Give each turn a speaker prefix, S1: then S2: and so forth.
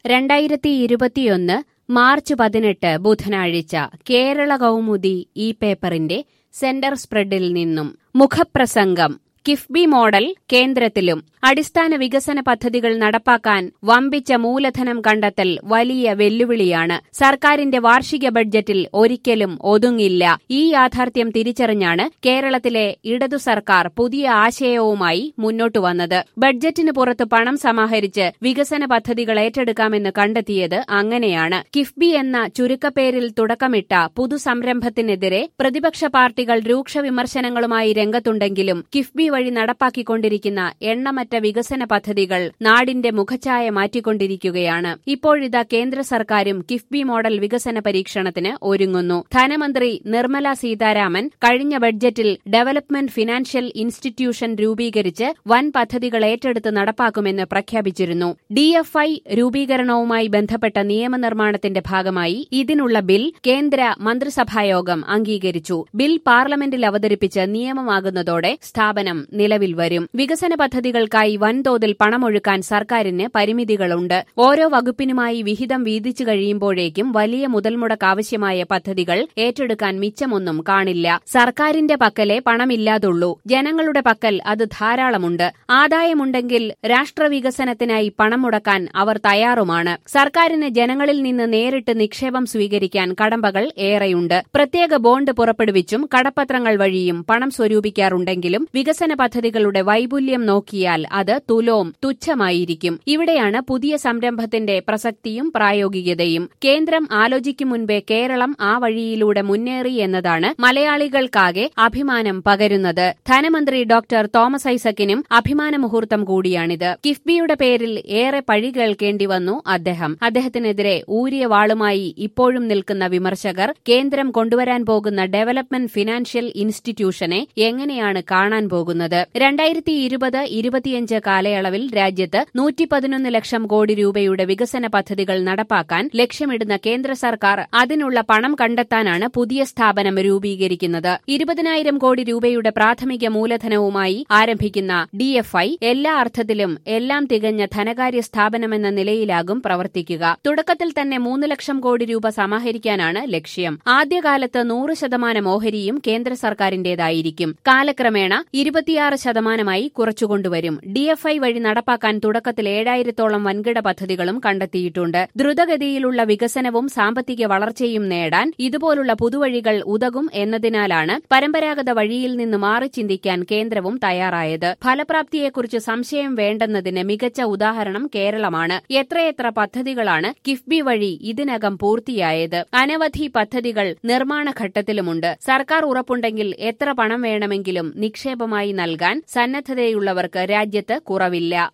S1: രണ്ടായിരത്തി ഇരുപത്തിയൊന്ന് മാർച്ച് പതിനെട്ട് ബുധനാഴ്ച കേരള കൗമുദി ഈ പേപ്പറിന്റെ സെന്റർ സ്പ്രെഡിൽ നിന്നും മുഖപ്രസംഗം കിഫ്ബി മോഡൽ കേന്ദ്രത്തിലും അടിസ്ഥാന വികസന പദ്ധതികൾ നടപ്പാക്കാൻ വമ്പിച്ച മൂലധനം കണ്ടെത്തൽ വലിയ വെല്ലുവിളിയാണ് സർക്കാരിന്റെ വാർഷിക ബഡ്ജറ്റിൽ ഒരിക്കലും ഒതുങ്ങില്ല ഈ യാഥാർത്ഥ്യം തിരിച്ചറിഞ്ഞാണ് കേരളത്തിലെ ഇടതു സർക്കാർ പുതിയ ആശയവുമായി മുന്നോട്ടു വന്നത് ബഡ്ജറ്റിന് പുറത്ത് പണം സമാഹരിച്ച് വികസന പദ്ധതികൾ ഏറ്റെടുക്കാമെന്ന് കണ്ടെത്തിയത് അങ്ങനെയാണ് കിഫ്ബി എന്ന ചുരുക്കപ്പേരിൽ തുടക്കമിട്ട പുതുസംരംഭത്തിനെതിരെ പ്രതിപക്ഷ പാർട്ടികൾ രൂക്ഷ വിമർശനങ്ങളുമായി രംഗത്തുണ്ടെങ്കിലും കിഫ്ബി വഴി നടപ്പാക്കിക്കൊണ്ടിരിക്കുന്ന എണ്ണമറ്റ വികസന പദ്ധതികൾ നാടിന്റെ മുഖച്ഛായ മാറ്റിക്കൊണ്ടിരിക്കുകയാണ് ഇപ്പോഴിതാ കേന്ദ്ര സർക്കാരും കിഫ്ബി മോഡൽ വികസന പരീക്ഷണത്തിന് ഒരുങ്ങുന്നു ധനമന്ത്രി നിർമ്മല സീതാരാമൻ കഴിഞ്ഞ ബഡ്ജറ്റിൽ ഡെവലപ്മെന്റ് ഫിനാൻഷ്യൽ ഇൻസ്റ്റിറ്റ്യൂഷൻ രൂപീകരിച്ച് വൻ പദ്ധതികൾ ഏറ്റെടുത്ത് നടപ്പാക്കുമെന്ന് പ്രഖ്യാപിച്ചിരുന്നു ഡിഎഫ്ഐ രൂപീകരണവുമായി ബന്ധപ്പെട്ട നിയമനിർമ്മാണത്തിന്റെ ഭാഗമായി ഇതിനുള്ള ബിൽ കേന്ദ്ര മന്ത്രിസഭായോഗം അംഗീകരിച്ചു ബിൽ പാർലമെന്റിൽ അവതരിപ്പിച്ച് നിയമമാകുന്നതോടെ സ്ഥാപനം നിലവിൽ വരും വികസന പദ്ധതികൾക്കായി വൻതോതിൽ പണമൊഴുക്കാൻ സർക്കാരിന് പരിമിതികളുണ്ട് ഓരോ വകുപ്പിനുമായി വിഹിതം വീതിച്ചു കഴിയുമ്പോഴേക്കും വലിയ മുതൽമുടക്ക് ആവശ്യമായ പദ്ധതികൾ ഏറ്റെടുക്കാൻ മിച്ചമൊന്നും കാണില്ല സർക്കാരിന്റെ പക്കലെ പണമില്ലാതുള്ളൂ ജനങ്ങളുടെ പക്കൽ അത് ധാരാളമുണ്ട് ആദായമുണ്ടെങ്കിൽ രാഷ്ട്രവികസനത്തിനായി പണം മുടക്കാൻ അവർ തയ്യാറുമാണ് സർക്കാരിന് ജനങ്ങളിൽ നിന്ന് നേരിട്ട് നിക്ഷേപം സ്വീകരിക്കാൻ കടമ്പകൾ ഏറെയുണ്ട് പ്രത്യേക ബോണ്ട് പുറപ്പെടുവിച്ചും കടപ്പത്രങ്ങൾ വഴിയും പണം സ്വരൂപിക്കാറുണ്ടെങ്കിലും വികസന പദ്ധതികളുടെ വൈപുല്യം നോക്കിയാൽ അത് തുലോം തുച്ഛമായിരിക്കും ഇവിടെയാണ് പുതിയ സംരംഭത്തിന്റെ പ്രസക്തിയും പ്രായോഗികതയും കേന്ദ്രം ആലോചിക്കും മുൻപേ കേരളം ആ വഴിയിലൂടെ മുന്നേറി എന്നതാണ് മലയാളികൾക്കാകെ അഭിമാനം പകരുന്നത് ധനമന്ത്രി ഡോക്ടർ തോമസ് ഐസക്കിനും അഭിമാന മുഹൂർത്തം കൂടിയാണിത് കിഫ്ബിയുടെ പേരിൽ ഏറെ പഴി കേൾക്കേണ്ടി വന്നു അദ്ദേഹം അദ്ദേഹത്തിനെതിരെ ഊരിയ വാളുമായി ഇപ്പോഴും നിൽക്കുന്ന വിമർശകർ കേന്ദ്രം കൊണ്ടുവരാൻ പോകുന്ന ഡെവലപ്മെന്റ് ഫിനാൻഷ്യൽ ഇൻസ്റ്റിറ്റ്യൂഷനെ എങ്ങനെയാണ് കാണാൻ പോകുന്നത് രണ്ടായിരത്തി ഇരുപത് ഇരുപത്തിയഞ്ച് കാലയളവിൽ രാജ്യത്ത് നൂറ്റി പതിനൊന്ന് ലക്ഷം കോടി രൂപയുടെ വികസന പദ്ധതികൾ നടപ്പാക്കാൻ ലക്ഷ്യമിടുന്ന കേന്ദ്ര സർക്കാർ അതിനുള്ള പണം കണ്ടെത്താനാണ് പുതിയ സ്ഥാപനം രൂപീകരിക്കുന്നത് ഇരുപതിനായിരം കോടി രൂപയുടെ പ്രാഥമിക മൂലധനവുമായി ആരംഭിക്കുന്ന ഡിഎഫ്ഐ എല്ലാ അർത്ഥത്തിലും എല്ലാം തികഞ്ഞ ധനകാര്യ സ്ഥാപനമെന്ന നിലയിലാകും പ്രവർത്തിക്കുക തുടക്കത്തിൽ തന്നെ മൂന്ന് ലക്ഷം കോടി രൂപ സമാഹരിക്കാനാണ് ലക്ഷ്യം ആദ്യകാലത്ത് നൂറ് ശതമാനം ഓഹരിയും കേന്ദ്ര സർക്കാരിന്റേതായിരിക്കും കാലക്രമേണ ഇരുപത്തിയാറ് ശതമാനമായി കുറച്ചുകൊണ്ടുവരും ഡിഎഫ്ഐ വഴി നടപ്പാക്കാൻ തുടക്കത്തിൽ ഏഴായിരത്തോളം വൻകിട പദ്ധതികളും കണ്ടെത്തിയിട്ടുണ്ട് ദ്രുതഗതിയിലുള്ള വികസനവും സാമ്പത്തിക വളർച്ചയും നേടാൻ ഇതുപോലുള്ള പുതുവഴികൾ ഉതകും എന്നതിനാലാണ് പരമ്പരാഗത വഴിയിൽ നിന്ന് മാറി ചിന്തിക്കാൻ കേന്ദ്രവും തയ്യാറായത് ഫലപ്രാപ്തിയെക്കുറിച്ച് സംശയം വേണ്ടെന്നതിന് മികച്ച ഉദാഹരണം കേരളമാണ് എത്രയെത്ര പദ്ധതികളാണ് കിഫ്ബി വഴി ഇതിനകം പൂർത്തിയായത് അനവധി പദ്ധതികൾ നിർമ്മാണ ഘട്ടത്തിലുമുണ്ട് സർക്കാർ ഉറപ്പുണ്ടെങ്കിൽ എത്ര പണം വേണമെങ്കിലും നിക്ഷേപമായി നൽകാൻ സന്നദ്ധതയുള്ളവർക്ക് രാജ്യത്ത് കുറവില്ല